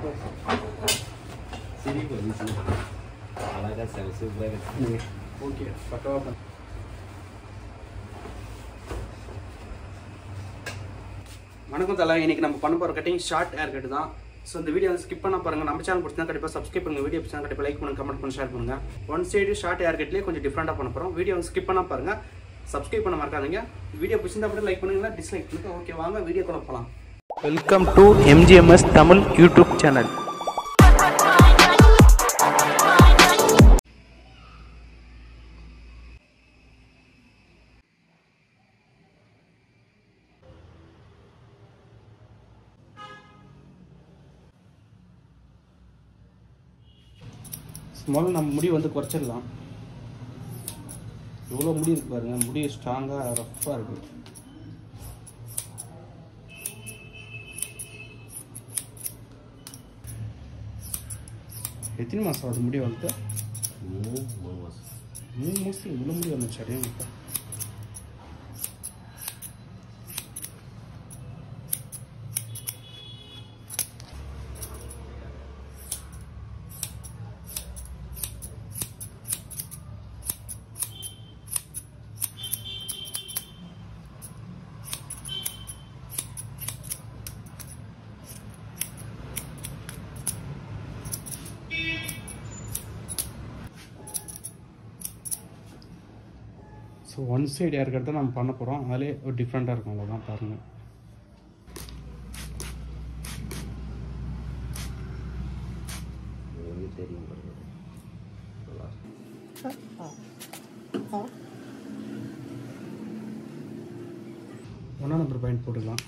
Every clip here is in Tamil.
சிரிப்பு வந்துச்சு அழகா செவ சூப்பராக இருக்கு ஓகே பக்கவா பண்ண வணக்கம் தலா இன்னைக்கு நம்ம பண்ண போகிற கட்டிங் ஷார்ட் ஹேர் கட் தான் ஸோ இந்த வீடியோ வந்து ஸ்கிப் பண்ண பாருங்க நம்ம சேனல் பிடிச்சா கண்டிப்பாக சப்ஸ்கிரைப் பண்ணுங்க வீடியோ பிடிச்சா கண்டிப்பாக லைக் பண்ணுங்க கமெண்ட் பண்ணி ஷேர் பண்ணுங்க ஒன் சைடு ஷார்ட் ஹேர் கட்லேயே கொஞ்சம் டிஃப்ரெண்டாக பண்ண போகிறோம் வீடியோ வந்து ஸ்கிப் பண்ண பாருங்க சப்ஸ்கிரைப் பண்ண மறக்காதீங்க வீடியோ பிடிச்சிருந்தா மட்டும் லைக் பண்ணுங்க டிஸ்லைக் பண்ணுங்க ஓகே வாங்க வீடியோ கூட போகலாம் welcome to MGMS Tamil YouTube channel முதல்ல நம்ம முடி வந்து குறைச்சிடலாம் எவ்வளோ முடி இருக்கு பாருங்க முடி ஸ்ட்ராங்காக ரஃப்பாக இருக்கு எத்தனை மாதம் ஆகுது முடி வந்து மூணு மூணு மாதம் மூணு மாதம் இவ்வளோ முடி வந்துச்சு அடையே இப்போ so one side hair cut தான் நம்ம பண்ண போகிறோம் அதிலே ஒரு டிஃப்ரெண்ட்டாக இருக்கும் அவ்வளோதான் பாருங்கள் உங்களுக்கு தெரியும் பாருங்க. நல்லா இருக்கு. ஒன்றா நம்பர் பாயிண்ட் போட்டுக்கலாம்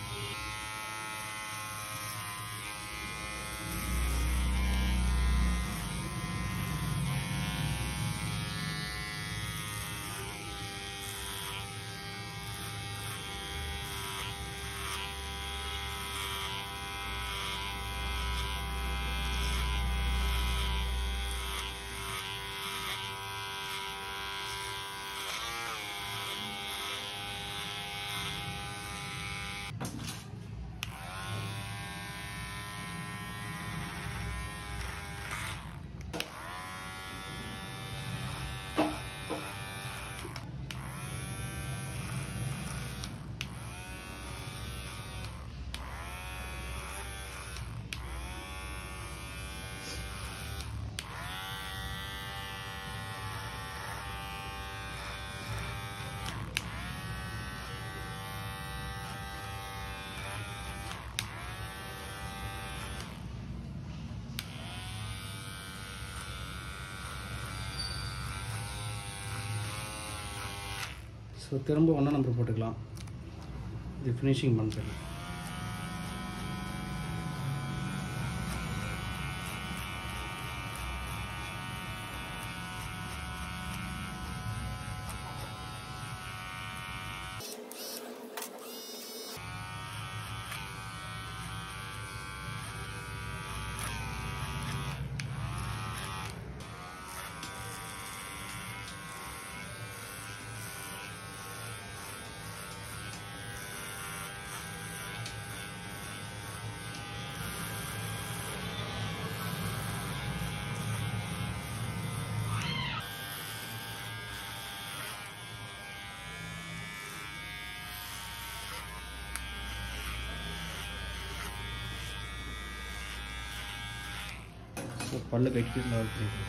ஸோ திரும்ப ஒன்றா நம்பர் போட்டுக்கலாம் இது ஃபினிஷிங் பண்ணுறது ஸோ பல்லு கட்டி லெவல் பண்ணிக்கலாம்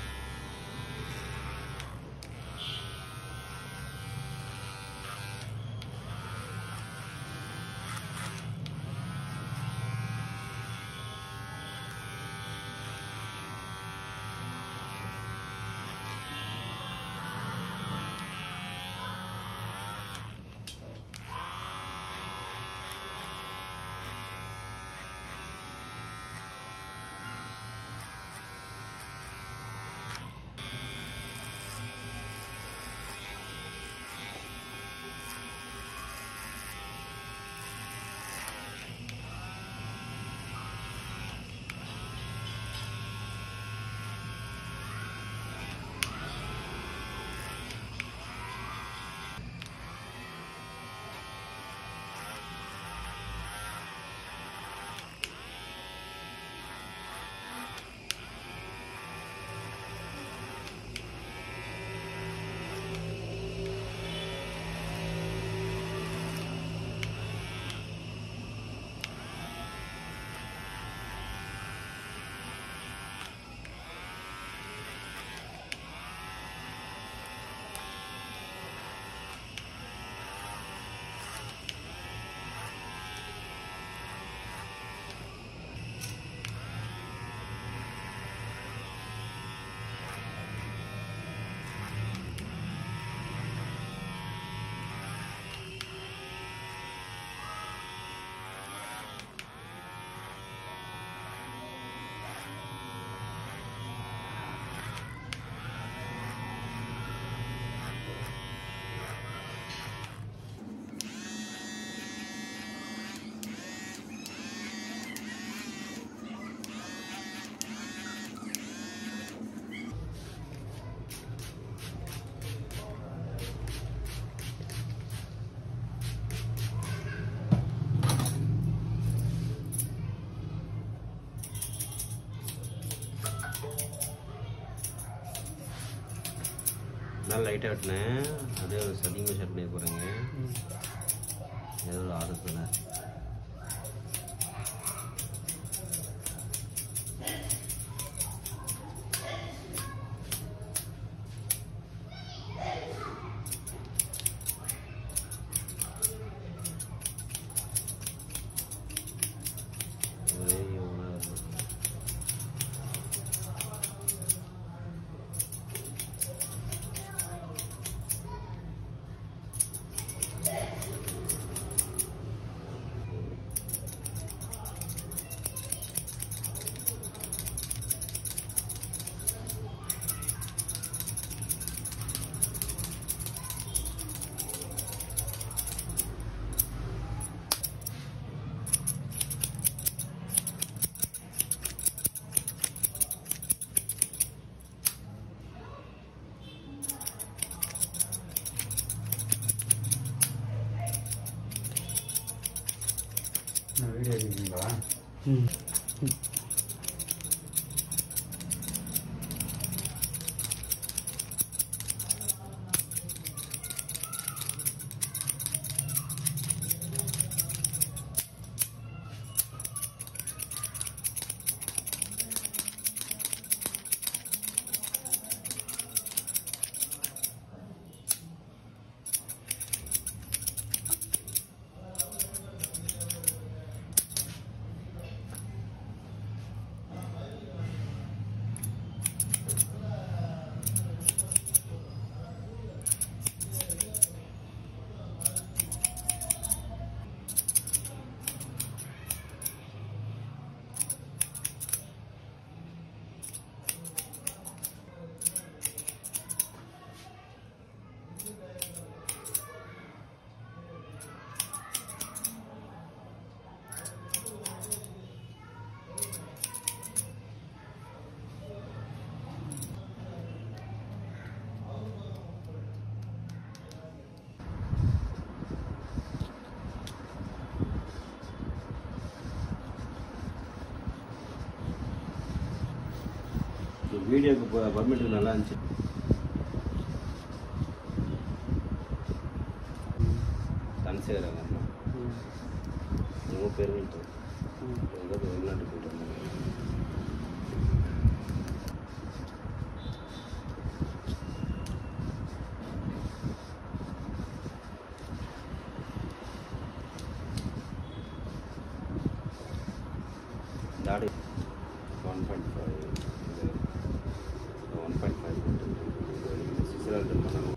நல்லா லைட்டாக வெட்டினேன் அதே ஒரு அதிகமாக ஷார்ட் பண்ணி போகிறேங்க ஏதோ ஒரு ஆர்டத்தில் ஒரே இவனா இருக்கும். வீடியோ எடுக்கிறீங்களா ம் இந்த வீடியோக்கு பர்மிட் நல்லா இருந்துச்சு தனசேகரங்க ரொம்ப பேர் எங்கே வெளிநாட்டு போயிட்டு வந்தாங்க தாடி one point five one point five Switzerland பண்ணணும்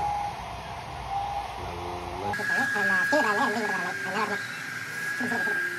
அந்த சீடால எண்ணெய் விடுறாங்க நல்லா இருக்கும்